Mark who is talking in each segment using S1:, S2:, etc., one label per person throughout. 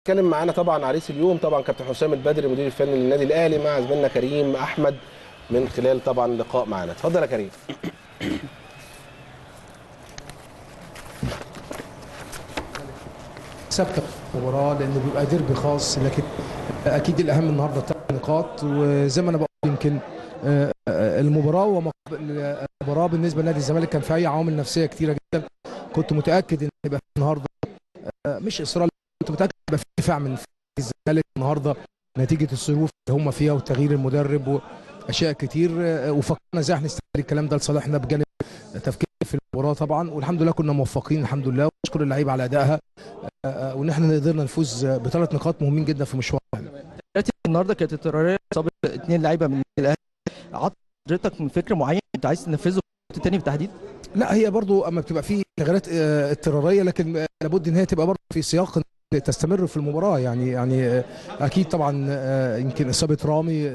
S1: اتكلم معانا طبعا عريس اليوم طبعا كابتن حسام البدري مدير الفني للنادي الاهلي مع زميلنا كريم احمد من خلال طبعا لقاء معانا اتفضل يا كريم
S2: ثابته في المباراه لانه بيبقى ديربي خاص لكن اكيد الاهم النهارده ثلاث نقاط وزي ما انا بقول يمكن آه، آه، المباراه ومقابل المباراه بالنسبه لنادي الزمالك كان فيها عوامل نفسيه كتيره جدا كنت متاكد ان هيبقى في النهارده آه، مش اصرار كنت متاكد هيبقى في دفاع من الزمالك النهارده نتيجه الظروف اللي هم فيها وتغيير المدرب واشياء كتير آه، وفكرنا ازاي هنستغل الكلام ده لصالحنا بجانب تفكير في المباراه طبعا والحمد لله كنا موفقين الحمد لله واشكر اللعيبه على ادائها آه، آه، وان احنا قدرنا نفوز بثلاث نقاط مهمين جدا في مشوار
S3: دلوقتي النهارده كانت اضطراريه اصابه اثنين لعيبه من الاهلي عطى حضرتك من فكر معين انت عايز تنفذه في التاني بالتحديد
S2: لا هي برضو اما بتبقى في تغييرات آه، اضطراريه لكن آه، لابد ان هي تبقى برضو في سياق تستمر في المباراه يعني يعني آه، اكيد طبعا آه، يمكن اصابه رامي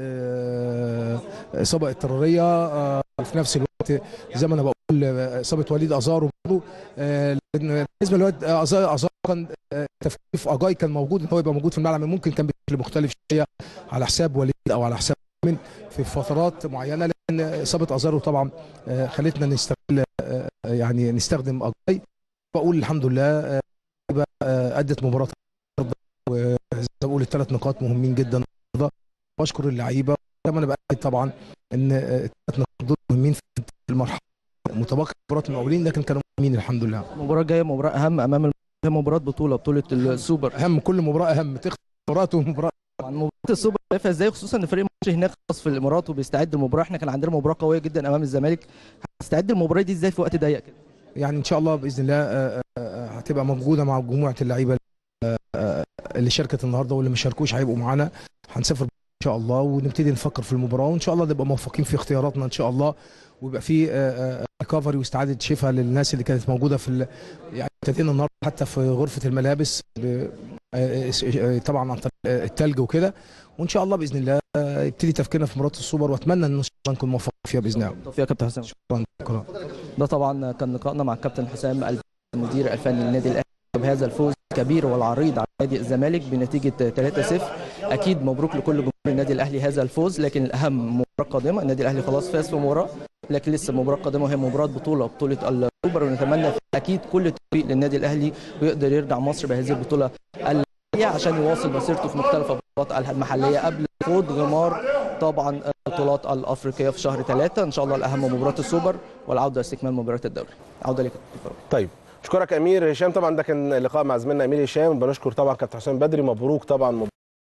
S2: آه، اصابه اضطراريه آه، في نفس الوقت زي ما انا بقول آه، اصابه وليد ازارو برضو آه، لأن بالنسبه لوليد ازارو أزارو كان آه، تفكير في اجاي كان موجود ان هو يبقى موجود في الملعب ممكن كان بشكل مختلف شويه على حساب وليد او على حساب من في فترات معينه لان اصابه ازارو طبعا آه، خلتنا نستغل آه، يعني نستخدم اجاي بقول الحمد لله آه، يبقى، آه، ادت مباراه النهارده وزي ما بقول الثلاث نقاط مهمين جدا النهارده بشكر اللعيبه زي ما انا باكد طبعا ان آه، الثلاث نقاط دول مهمين في المرحله متبقي مباراه المقاولين لكن كانوا مهمين الحمد لله
S3: المباراه الجايه مباراه اهم امام الم- هي مباراه بطوله بطوله السوبر
S2: اهم كل مباراه اهم تختار مباراه ومباراه
S3: طبعا مباراه السوبر شايفها ازاي خصوصا ان فريق ماتش هناك خلاص في الامارات وبيستعد للمباراه احنا كان عندنا مباراه قويه جدا امام الزمالك هتستعد المباراه دي ازاي في وقت ضيق كده
S2: يعني ان شاء الله باذن الله آه، آه، هتبقى موجوده مع مجموعه اللعيبه آه، آه، اللي شاركت النهارده واللي ما شاركوش هيبقوا معانا هنسافر ان شاء الله ونبتدي نفكر في المباراه وان شاء الله نبقى موفقين في اختياراتنا ان شاء الله ويبقى في ريكفري واستعاده شفاء للناس اللي كانت موجوده في ال- يعني ابتدينا النهارده حتى في غرفه الملابس ب- آه، آه، طبعا عن طريق آه، التلج وكده وان شاء الله باذن الله آه، يبتدي تفكيرنا في مباراه السوبر واتمنى ان شاء الله نكون موفقين فيها باذن الله
S3: توفيق يا كابتن حسام
S2: شكرا شكرا
S3: ده طبعا كان لقائنا مع الكابتن حسام الب- المدير الفني للنادي الاهلي بهذا الفوز الكبير والعريض على نادي الزمالك بنتيجه 3-0 اكيد مبروك لكل جمهور النادي الاهلي هذا الفوز لكن الاهم مباراه قادمه النادي الاهلي خلاص فاز في مباراه لكن لسه مباراه قادمه وهي مباراه بطوله بطوله السوبر ونتمنى اكيد كل التوفيق للنادي الاهلي ويقدر يرجع مصر بهذه البطوله الحالية عشان يواصل مسيرته في مختلف البطولات المحليه قبل خوض غمار طبعا البطولات الافريقيه في شهر ثلاثة ان شاء الله الاهم مباراه السوبر والعوده لاستكمال مباريات الدوري عوده لك
S1: طيب اشكرك امير هشام طبعا ده كان لقاء مع زميلنا امير هشام بنشكر طبعا كابتن حسام بدري مبروك طبعا